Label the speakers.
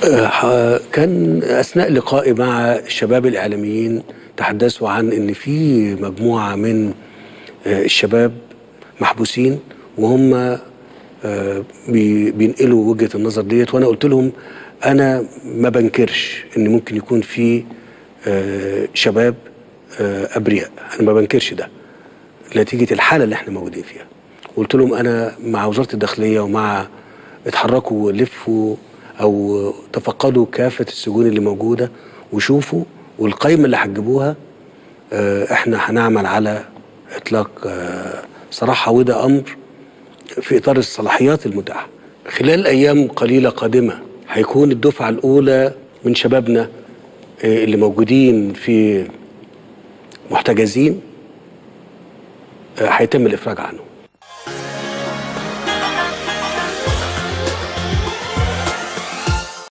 Speaker 1: آه، ح- كان اثناء لقائي مع الشباب الاعلاميين تحدثوا عن ان في مجموعه من آه، الشباب محبوسين وهم آه، بي- بينقلوا وجهه النظر ديت وانا قلت لهم انا ما بنكرش ان ممكن يكون في آه، شباب آه، ابرياء انا ما بنكرش ده نتيجه الحاله اللي احنا موجودين فيها قلت لهم انا مع وزاره الداخليه ومع اتحركوا لفوا او تفقدوا كافه السجون اللي موجوده وشوفوا والقائمه اللي هتجيبوها آه، احنا هنعمل على اطلاق آه، صراحه وده امر في اطار الصلاحيات المتاحه خلال ايام قليله قادمه هيكون الدفعه الاولى من شبابنا آه، اللي موجودين في محتجزين آه، هيتم الافراج عنهم